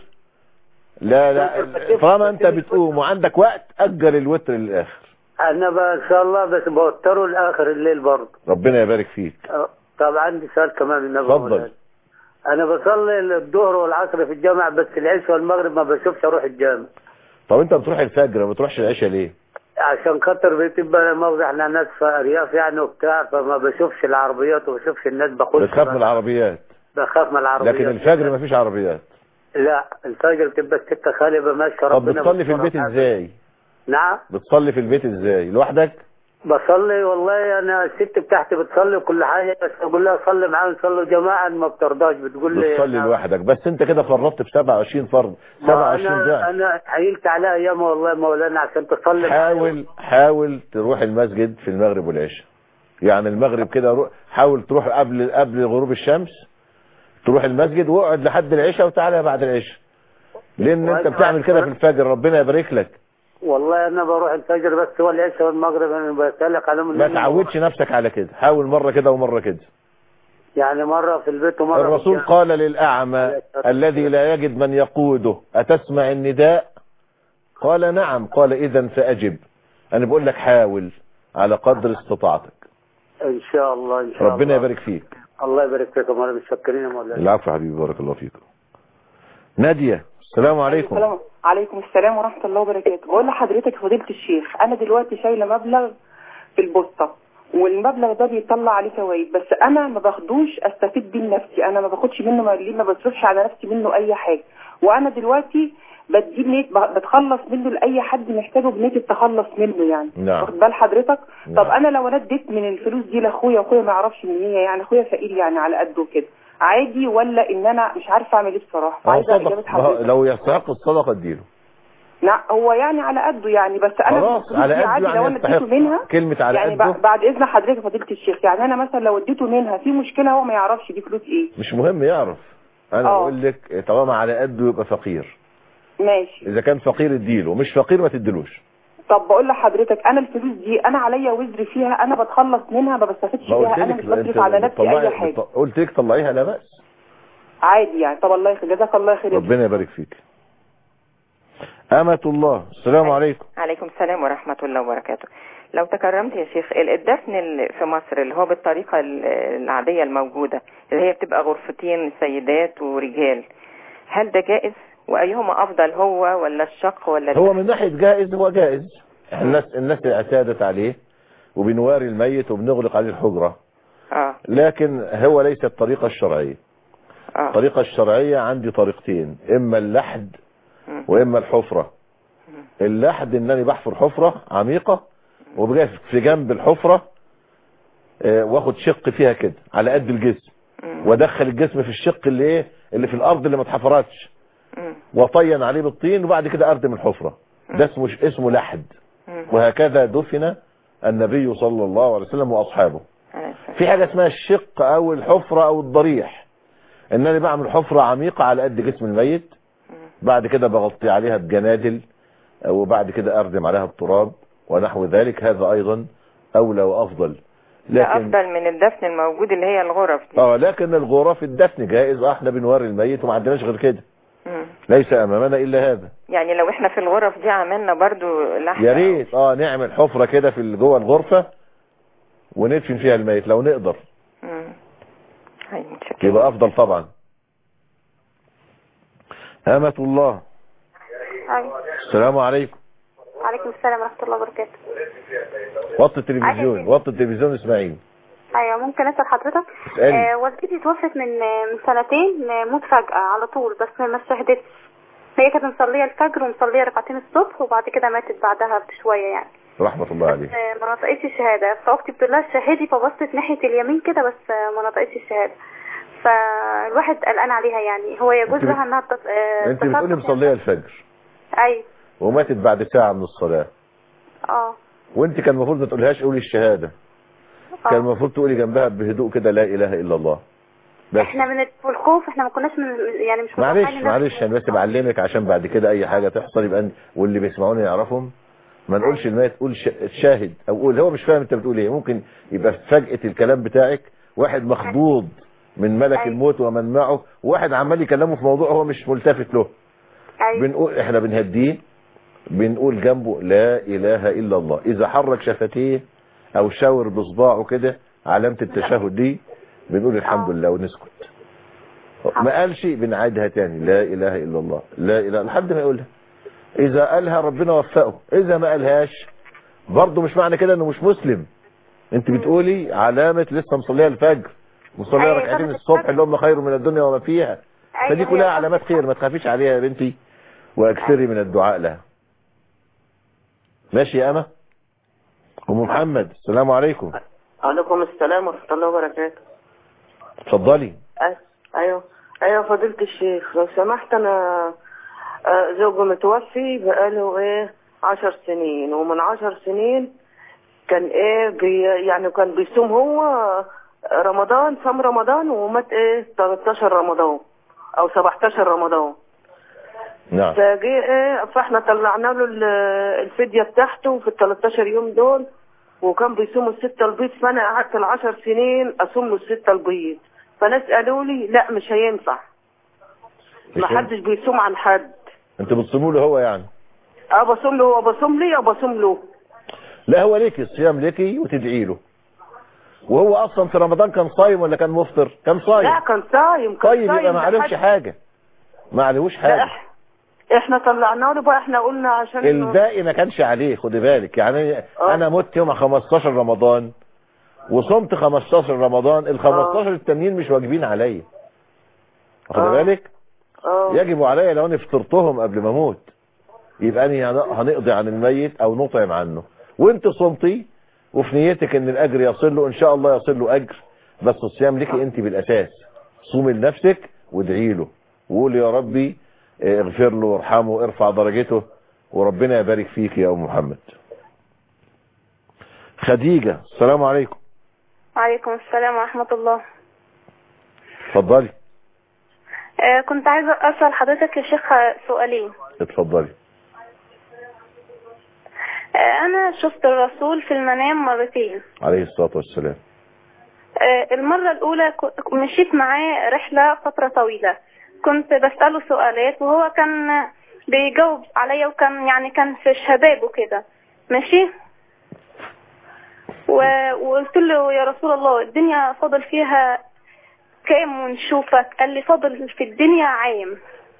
لا لا طالما انت بتقوم وعندك وقت اجل الوتر للاخر انا بقى ان شاء الله بس بوتره لاخر الليل برضه ربنا يبارك فيك آه، طب عندي سؤال كمان النبي اتفضل. مولانا. انا بصلي الظهر والعصر في الجامع بس العشاء والمغرب ما بشوفش اروح الجامع طب انت بتروح الفجر ما بتروحش العشاء ليه عشان خاطر بتبقى موضع احنا ناس في ارياف يعني وبتاع فما بشوفش العربيات وما بشوفش الناس بخش بتخاف من العربيات بخاف من العربيات لكن الفجر ما فيش عربيات لا الفجر بتبقى السكه خاليه ماشيه طب ربنا بتصلي في بيستر البيت عليها. ازاي نعم بتصلي في البيت ازاي لوحدك بصلي والله انا الست بتاعتي بتصلي وكل حاجه بس اقول لها صلي معانا نصلي جماعه ما بترضاش بتقول لي بتصلي أنا- لوحدك بس انت كده فرطت في 27 فرض ما 27 انا ضعف انا حيلت عليها ايام والله مولانا عشان تصلي معايا. حاول حاول تروح المسجد في المغرب والعشاء يعني المغرب كده روح حاول تروح قبل قبل غروب الشمس تروح المسجد واقعد لحد العشاء وتعالى بعد العشاء لان انت بتعمل كده في الفجر ربنا يبارك لك والله انا بروح الفجر بس هو العشاء والمغرب انا بسالك عليهم ما إن أنا- تعودش نفسك على كده حاول مرة كده ومرة كده يعني مرة في البيت ومرة في الرسول الجامع. قال للأعمى الذي لا يجد من يقوده أتسمع النداء قال نعم قال إذا فأجب أنا بقول لك حاول على قدر استطاعتك ان شاء الله ان شاء ربنا الله يبارك فيك الله يبارك فيكم وانا متشكرين يا مولانا العفو يا حبيبي بارك الله فيكم نادية السلام عليكم السلام عليكم السلام ورحمة الله وبركاته بقول لحضرتك فضيلة الشيخ أنا دلوقتي شايلة مبلغ في البوسطة والمبلغ ده بيطلع عليه فوائد بس أنا ما باخدوش أستفيد بيه لنفسي أنا ما باخدش منه مليم ما بصرفش على نفسي منه أي حاجة وأنا دلوقتي بديه بنية بتخلص منه لأي حد محتاجه بنية التخلص منه يعني نعم. واخد بال حضرتك نعم. طب أنا لو أنا اديت من الفلوس دي لأخويا وأخويا ما يعرفش إن هي يعني أخويا فقير يعني على قده كده عادي ولا إن أنا مش عارفة أعمل إيه بصراحة ما هو عايزة صدق إجابة ما هو حضرتك لو يستحق الصدقة اديله لا هو يعني على قده يعني بس انا خلاص الفلوس على دي قده عادي يعني لو انا يستحق اديته منها كلمة على يعني قده بع- بعد اذن حضرتك فضيله الشيخ يعني انا مثلا لو اديته منها في مشكله هو ما يعرفش دي فلوس ايه مش مهم يعرف انا آه. بقول لك طالما على قده يبقى فقير ماشي اذا كان فقير اديله مش فقير ما تديلوش طب بقول لحضرتك انا الفلوس دي انا عليا وزر فيها انا بتخلص منها ما بستفدش ما بيها قلت انا لك مش ما بصرف على نفسي اي حاجه قلت لك طلعيها لا بأس عادي يعني طب الله يخليك جزاك الله خير ربنا يبارك فيك أمة الله السلام عليكم عليكم السلام ورحمة الله وبركاته لو تكرمت يا شيخ الدفن اللي في مصر اللي هو بالطريقة ال- العادية الموجودة اللي هي بتبقى غرفتين سيدات ورجال هل ده جائز وأيهما أفضل هو ولا الشق ولا هو من ناحية جائز هو جائز الناس الناس اعتادت عليه وبنواري الميت وبنغلق عليه الحجرة آه. لكن هو ليس الطريقة الشرعية آه. الطريقة الشرعية عندي طريقتين اما اللحد واما الحفرة اللحد انني بحفر حفرة عميقة وبجاي في جنب الحفرة آه، واخد شق فيها كده على قد الجسم وادخل الجسم في الشق اللي ايه اللي في الارض اللي ما اتحفرتش وطين عليه بالطين وبعد كده اردم الحفرة ده اسمه اسمه لحد وهكذا دفن النبي صلى الله عليه وسلم واصحابه في حاجة اسمها الشق او الحفرة او الضريح ان انا بعمل حفرة عميقة على قد جسم الميت بعد كده بغطي عليها بجنادل وبعد كده اردم عليها التراب ونحو ذلك هذا ايضا اولى وافضل ده لكن أفضل من الدفن الموجود اللي هي الغرف دي اه لكن الغرف الدفن جائز آه، احنا بنوري الميت وما عندناش غير كده مم. ليس امامنا الا هذا يعني لو احنا في الغرف دي عملنا برضو لحم يا ريت اه نعمل حفرة كده في ال- جوه الغرفة وندفن فيها الميت لو نقدر مم. هاي متشكرة. يبقى افضل طبعا أمة الله أيوة. السلام عليكم عليكم السلام ورحمة الله وبركاته وطي التلفزيون وطي التلفزيون اسماعيل ايوه ممكن اسال حضرتك اسألي. آه والدتي توفت من من سنتين آه، موت فجأة على طول بس ما استهدتش هي كانت مصلية الفجر ومصلية ركعتين الصبح وبعد كده ماتت بعدها بشوية يعني رحمة الله عليه آه، ما نطقتش الشهادة فأختي بتقول لها الشهادي فبصت ناحية اليمين كده بس آه، ما نطقتش الشهادة فالواحد قلقان عليها يعني هو يجوز انت بت- لها انها تت- آه، انت بتقولي تتصدق مصلية الفجر ايوه وماتت بعد ساعة من الصلاة اه وانت كان المفروض ما تقولهاش قولي الشهادة كان المفروض تقولي جنبها بهدوء كده لا اله الا الله بس احنا من في الخوف احنا ما كناش من يعني مش معلش متوقعين إنها- معلش انا بس بعلمك عشان بعد كده اي حاجة تحصل يبقى أن- واللي بيسمعوني يعرفهم ما نقولش الميت قول ش- شاهد او قول هو مش فاهم انت بتقول ايه ممكن يبقى فجأة الكلام بتاعك واحد مخضوض من ملك الموت ومن معه وواحد عمال يكلمه في موضوع هو مش ملتفت له بنقول احنا بنهديه بنقول جنبه لا اله الا الله اذا حرك شفتيه او شاور بصباعه كده علامة التشهد دي بنقول الحمد لله ونسكت ما قالش بنعيدها تاني لا اله الا الله لا اله لحد ما يقولها اذا قالها ربنا وفقه اذا ما قالهاش برضه مش معنى كده انه مش مسلم انت بتقولي علامة لسه مصلية الفجر مصلية أيوة، ركعتين طب الصبح اللي هم خير من الدنيا وما فيها أيوة، فدي هي كلها صح. علامات خير ما تخافيش عليها يا بنتي واكثري من الدعاء لها ماشي يا أما أم محمد السلام عليكم عليكم السلام ورحمة الله وبركاته اتفضلي أ- أيوه أيوه فضيلة الشيخ لو سمحت أنا آه، زوجي متوفي بقاله إيه عشر سنين ومن عشر سنين كان إيه بي يعني كان بيصوم هو رمضان صام رمضان ومات إيه 13 رمضان أو 17 رمضان نعم فجي ايه فاحنا طلعنا له ال- الفدية بتاعته في ال 13 يوم دول وكان بيصوم الستة البيض فانا قعدت العشر سنين اصوم له الستة البيض فناس قالوا لي لا مش هينفع مش ما حدش بيصوم عن حد انت بتصوموا له هو يعني اه بصوم له هو بصوم لي او بصوم له لا هو ليكي الصيام ليكي وتدعي له وهو اصلا في رمضان كان صايم ولا كان مفطر كان صايم لا كان صايم كان طيب صايم يبقى ما ده عليهوش حد- حاجه ما عليهوش لا حاجه إح- احنا طلعناه له بقى احنا قلنا عشان الباقي ما كانش عليه خدي بالك يعني انا مت يوم 15 رمضان وصمت 15 رمضان ال 15 التانيين مش واجبين عليا واخد آه. بالك اه يجب عليا لو انا فطرتهم قبل ما اموت يبقى انا هن- هنقضي عن الميت او نطعم عنه وانت صمتي وفي نيتك ان الاجر يصل له ان شاء الله يصل له اجر بس الصيام لك انت بالاساس صومي لنفسك وادعي له وقول يا ربي اه، اغفر له وارحمه وارفع درجته وربنا يبارك فيك يا ام محمد خديجة السلام عليكم وعليكم السلام ورحمة الله اتفضلي آه كنت عايزة أسأل حضرتك يا شيخ سؤالين اتفضلي آه أنا شفت الرسول في المنام مرتين عليه الصلاة والسلام آه المرة الأولى ك- مشيت معاه رحلة فترة طويلة كنت بسأله سؤالات وهو كان بيجاوب عليا وكان يعني كان في شبابه كده ماشي و- وقلت له يا رسول الله الدنيا فاضل فيها كام ونشوفك قال لي فاضل في الدنيا عام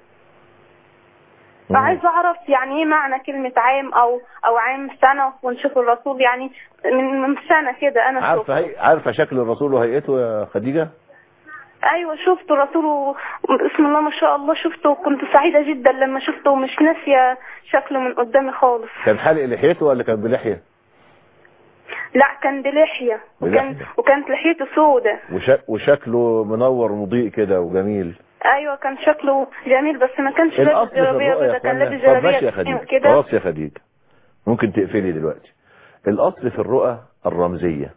فعايز اعرف يعني ايه معنى كلمة عام او او عام سنة ونشوف الرسول يعني من من سنة كده انا عارفة شفته هي... عارفة شكل الرسول وهيئته يا خديجة ايوه شفته الرسول و- بسم الله ما شاء الله شفته وكنت سعيدة جدا لما شفته ومش ناسية شكله من قدامي خالص كان حالق لحيته ولا كان بلحية لا كان بلحية وكان بلحية. وكانت لحيته سودة وش... وشكله منور مضيء كده وجميل ايوه كان شكله جميل بس ما كانش لابس الاصل في جلابية الرؤى يا بيضاء كان اخوانا لابس طب ماشي يا جلابية خديجة كده خلاص يا خديجة ممكن تقفلي دلوقتي الاصل في الرؤى الرمزية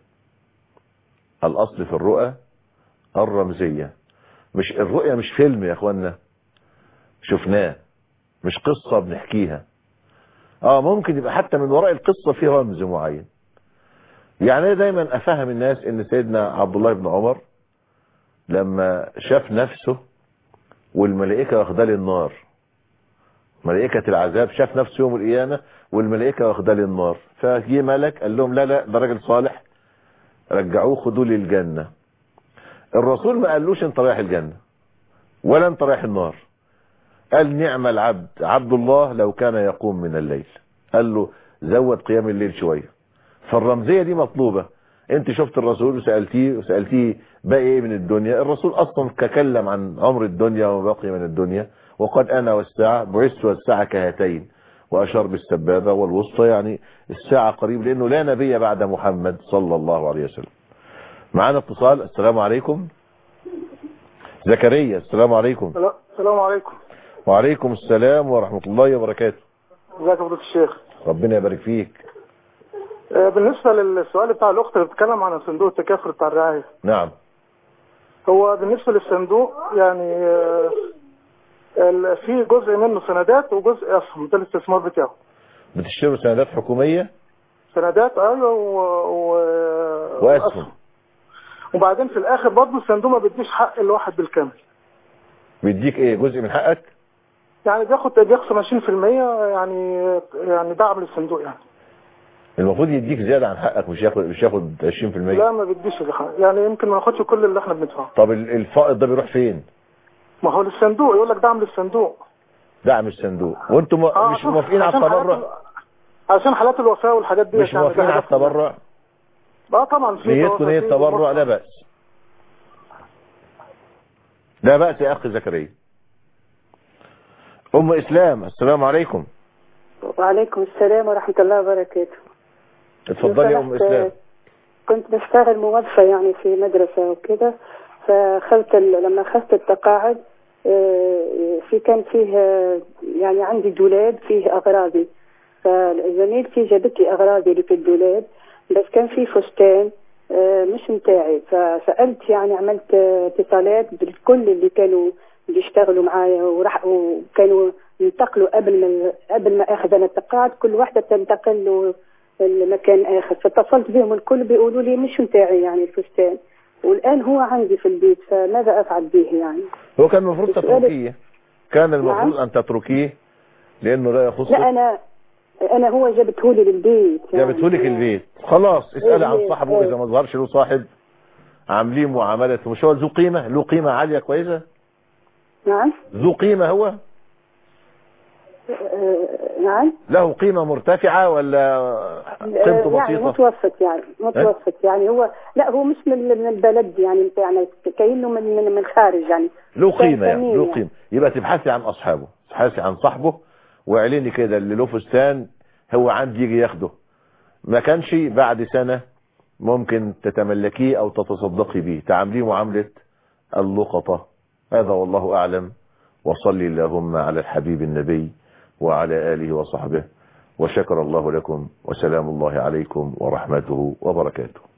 الاصل في الرؤى الرمزية مش الرؤية مش فيلم يا اخوانا شفناه مش قصة بنحكيها اه ممكن يبقى حتى من وراء القصة في رمز معين يعني أنا دايما افهم الناس ان سيدنا عبد الله بن عمر لما شاف نفسه والملائكة واخداه للنار ملائكة العذاب شاف نفسه يوم القيامة والملائكة واخداه للنار فجي ملك قال لهم لا لا ده راجل صالح رجعوه خدوه للجنة الرسول ما قالوش انت رايح الجنة ولا انت رايح النار قال نعم العبد عبد الله لو كان يقوم من الليل قال له زود قيام الليل شوية فالرمزية دي مطلوبة انت شفت الرسول وسألتيه وسألتيه باقي ايه من الدنيا الرسول اصلا تكلم عن عمر الدنيا وما بقي من الدنيا وقد انا والساعة بعثت والساعة كهاتين واشار بالسبابة والوسطى يعني الساعة قريب لانه لا نبي بعد محمد صلى الله عليه وسلم معانا اتصال السلام عليكم زكريا السلام عليكم لا، السلام عليكم وعليكم السلام ورحمة الله وبركاته ازيك يا فضيلة الشيخ ربنا يبارك فيك آه، بالنسبة للسؤال بتاع الأخت اللي بتتكلم عن صندوق التكافل بتاع الرعاية نعم هو بالنسبة للصندوق يعني آه، ال- في جزء منه سندات وجزء أسهم ده الاستثمار بتاعه بتشتروا سندات حكومية سندات أيوة و... و... واسهم وبعدين في الآخر برضه الصندوق ما بيديش حق الواحد بالكامل بيديك ايه جزء من حقك يعني بياخد بيخصم 20% يعني يعني دعم للصندوق يعني المفروض يديك زيادة عن حقك مش ياخد مش ياخد 20% لا ما بيديش الحق. يعني يمكن ما ناخدش كل اللي احنا بندفعه طب ال- الفائض ده بيروح فين ما هو للصندوق يقول لك دعم للصندوق دعم الصندوق وانتم م- آه، مش عشان- موافقين على عشان التبرع حالات- عشان حالات الوفاة والحاجات دي مش موافقين على التبرع اه طبعا في نيتكم توافق نية فيه تبرع ومصر. لا بأس لا بأس يا أخي زكريا أم إسلام السلام عليكم وعليكم السلام ورحمة الله وبركاته اتفضلي يا أم لو سمحت، إسلام كنت بشتغل موظفة يعني في مدرسة وكده فاخذت ال- لما اخذت التقاعد آه، في كان فيه آه، يعني عندي دولاب فيه اغراضي فزميلتي جابت لي اغراضي اللي في الدولاب بس كان في فستان آه، مش متاعي فسألت يعني عملت آه، اتصالات بالكل اللي كانوا بيشتغلوا معايا وراح وكانوا انتقلوا قبل ما قبل ما اخذ انا التقاعد كل واحدة تنتقل له المكان اخر فاتصلت بهم الكل بيقولوا لي مش متاعي يعني الفستان والآن هو عندي في البيت فماذا أفعل به يعني هو كان المفروض السؤال- تتركيه كان المفروض ان تتركيه لانه لا يخصك لا أنا أنا هو جابته لي للبيت يعني. جابته لك البيت خلاص اسألي عن إيه، صاحبه إيه. اذا ما ظهرش له صاحب عاملين معاملة مش هو ذو قيمة له قيمة عالية كويسة نعم ذو قيمة هو آه، نعم له قيمة مرتفعة ولا قيمته يعني بسيطة متوسط يعني متوسط يعني هو لا هو مش من من البلد يعني يعني كأنه من من من خارج يعني له قيمة يعني ثمين له يعني. قيمة يبقى تبحثي عن أصحابه تبحثي عن صاحبه واعلني كده اللي له فستان هو عندي يجي ياخده ما كانش بعد سنة ممكن تتملكيه أو تتصدقي به تعامليه معاملة اللقطة هذا والله أعلم وصلي اللهم على الحبيب النبي وعلى آله وصحبه وشكر الله لكم وسلام الله عليكم ورحمته وبركاته